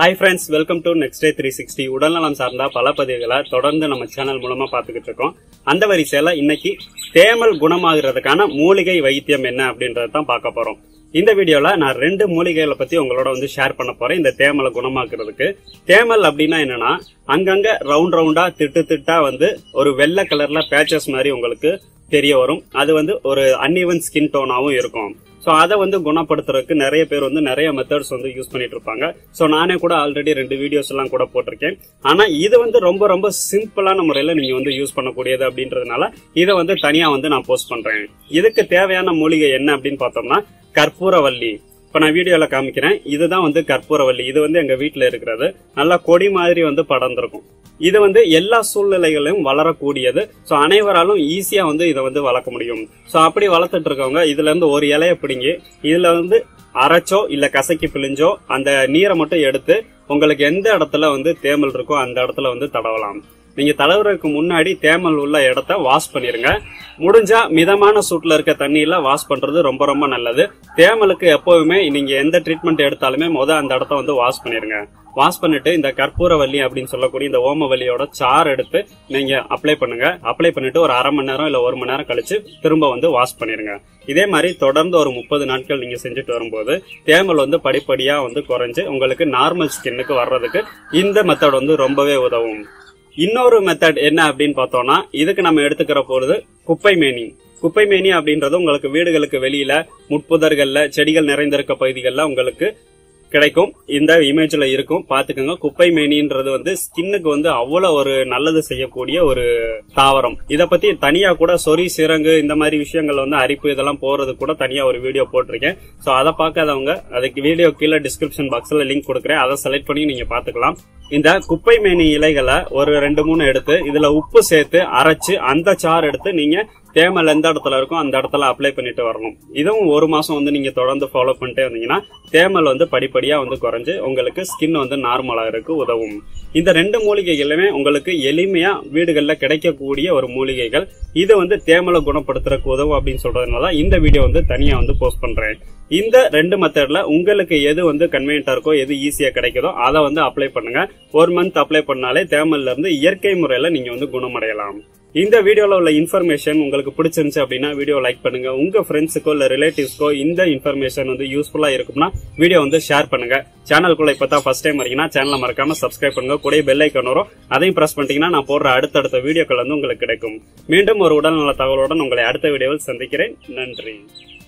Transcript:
hi friends welcome to next day three sixty உடல்நலம் சார்ந்த பல பதிவுகளை தொடர்ந்து நம்ம சேனல் மூலமா பார்த்துக்கிட்டு இருக்கோம் அந்த வரிசையில இன்னைக்கு தேமல் குணமாகிறதுக்கான மூலிகை வைத்தியம் என்ன அப்படின்றத தான் பார்க்க போறோம் இந்த வீடியோல நான் ரெண்டு மூலிகைகளை பத்தி உங்களோட வந்து ஷேர் பண்ண போறேன் இந்த தேமலை குணமாக்குறதுக்கு தேமல் அப்படின்னா என்னன்னா அங்கங்க ரவுண்ட் ரவுண்டா திட்டு திட்டா வந்து ஒரு வெள்ளை கலர்ல பேச்சஸ் மாதிரி உங்களுக்கு தெரிய வரும் அது வந்து ஒரு அன்இவன் ஸ்கின் டோனாவும் இருக்கும் ஸோ அதை வந்து குணப்படுத்துறதுக்கு நிறைய பேர் வந்து நிறைய மெத்தட்ஸ் வந்து யூஸ் பண்ணிட்டு இருப்பாங்க ஸோ நானே கூட ஆல்ரெடி ரெண்டு வீடியோஸ் எல்லாம் கூட போட்டிருக்கேன் ஆனா இது வந்து ரொம்ப ரொம்ப சிம்பிளான முறையில நீங்க வந்து யூஸ் பண்ணக்கூடியது அப்படின்றதுனால இதை வந்து தனியா வந்து நான் போஸ்ட் பண்றேன் இதுக்கு தேவையான மூலிகை என்ன அப்படின்னு பார்த்தோம்னா கற்பூரவல்லி இப்ப நான் வீடியோல காமிக்கிறேன் இதுதான் வந்து கற்பூரவல்லி இது வந்து எங்க வீட்டுல இருக்கிறது நல்லா கொடி மாதிரி வந்து படர்ந்திருக்கும் இது வந்து எல்லா சூழ்நிலைகளிலும் வளரக்கூடியது ஸோ அனைவராலும் ஈஸியா வந்து இதை வந்து வளர்க்க முடியும் ஸோ அப்படி வளர்த்துட்டு இருக்கவங்க இதுல இருந்து ஒரு இலைய பிடுங்கி இதுல வந்து அரைச்சோ இல்ல கசக்கி பிழிஞ்சோ அந்த நீரை மட்டும் எடுத்து உங்களுக்கு எந்த இடத்துல வந்து தேமல் இருக்கோ அந்த இடத்துல வந்து தடவலாம் நீங்க தடவுறதுக்கு முன்னாடி தேமல் உள்ள இடத்த வாஷ் பண்ணிருங்க முடிஞ்சா மிதமான சூட்ல இருக்க தண்ணியில வாஷ் பண்றது ரொம்ப ரொம்ப நல்லது தேமலுக்கு எப்பவுமே நீங்க எந்த ட்ரீட்மெண்ட் எடுத்தாலுமே முத அந்த இடத்த வந்து வாஷ் பண்ணிருங்க வாஷ் பண்ணிட்டு இந்த கற்பூரவல்லி அப்படின்னு சொல்லக்கூடிய இந்த ஓமவல்லியோட சார் எடுத்து நீங்க அப்ளை பண்ணுங்க அப்ளை பண்ணிட்டு ஒரு அரை மணி நேரம் இல்ல ஒரு மணி நேரம் கழிச்சு திரும்ப வந்து வாஷ் பண்ணிருங்க இதே மாதிரி தொடர்ந்து ஒரு முப்பது நாட்கள் நீங்க செஞ்சுட்டு வரும்போது தேமல் வந்து படிப்படியா வந்து குறைஞ்சு உங்களுக்கு நார்மல் ஸ்கின்னுக்கு வர்றதுக்கு இந்த மெத்தட் வந்து ரொம்பவே உதவும் இன்னொரு மெத்தட் என்ன அப்படின்னு பார்த்தோம்னா இதுக்கு நம்ம எடுத்துக்கிற பொழுது குப்பை மேனி குப்பை மேனி அப்படின்றது உங்களுக்கு வீடுகளுக்கு வெளியில முட்புதர்கள்ல செடிகள் நிறைந்திருக்க பகுதிகளில் உங்களுக்கு கிடைக்கும் இந்த இமேஜ்ல இருக்கும் பாத்துக்கோங்க குப்பை மேனின்றது வந்து ஸ்கின்னுக்கு வந்து அவ்வளவு ஒரு நல்லது செய்யக்கூடிய ஒரு தாவரம் இத பத்தி தனியா கூட சொறி சிறங்கு இந்த மாதிரி விஷயங்கள் வந்து அரிப்பு இதெல்லாம் போறது கூட தனியா ஒரு வீடியோ போட்டிருக்கேன் சோ அதை பார்க்காதவங்க அதுக்கு வீடியோ கீழே டிஸ்கிரிப்ஷன் பாக்ஸ்ல லிங்க் கொடுக்குறேன் அதை செலக்ட் பண்ணி நீங்க பாத்துக்கலாம் இந்த குப்பை மேனி இலைகளை ஒரு ரெண்டு மூணு எடுத்து இதுல உப்பு சேர்த்து அரைச்சு அந்த சாறு எடுத்து நீங்க தேமல் எந்த இடத்துல இருக்கோ அந்த இடத்துல அப்ளை பண்ணிட்டு வரணும் இதுவும் ஒரு மாசம் வந்து நீங்க தொடர்ந்து ஃபாலோ பண்ணிட்டே வந்தீங்கன்னா தேமல் வந்து படிப்படியா வந்து குறைஞ்சு உங்களுக்கு ஸ்கின் வந்து நார்மலா இருக்கு உதவும் இந்த ரெண்டு மூலிகைகளுமே உங்களுக்கு எளிமையா வீடுகள்ல கிடைக்கக்கூடிய ஒரு மூலிகைகள் இது வந்து தேமலை குணப்படுத்துறதுக்கு உதவும் அப்படின்னு சொல்றதுனால இந்த வீடியோ வந்து தனியா வந்து போஸ்ட் பண்றேன் இந்த ரெண்டு மெத்தட்ல உங்களுக்கு எது வந்து கன்வீனியன்டா இருக்கோ எது ஈஸியா கிடைக்குதோ அதை வந்து அப்ளை பண்ணுங்க ஒரு மந்த் அப்ளை பண்ணாலே தேமல்ல இருந்து இயற்கை முறையில நீங்க வந்து குணமடையலாம் இந்த வீடியோல உள்ள இன்ஃபர்மேஷன் உங்களுக்கு பிடிச்சிருந்துச்சு அப்படின்னா வீடியோ லைக் பண்ணுங்க உங்க ஃப்ரெண்ட்ஸுக்கோ இல்ல ரிலேட்டிவ்ஸ்க்கோ இந்த இன்ஃபர்மேஷன் வந்து யூஸ்ஃபுல்லா இருக்கும்னா வீடியோ வந்து ஷேர் பண்ணுங்க சேனலுக்குள்ள இப்பதான் ஃபர்ஸ்ட் டைம் வரீங்கன்னா சேனலை மறக்காம சப்ஸ்கிரைப் பண்ணுங்க கூட பெல் ஐக்கன் வரும் அதையும் பிரஸ் பண்ணிட்டீங்கன்னா நான் போடுற அடுத்தடுத்த வீடியோக்கள் வந்து உங்களுக்கு கிடைக்கும் மீண்டும் ஒரு உடல்நல தகவலுடன் உங்களை அடுத்த வீடியோவில் சந்திக்கிறேன் நன்றி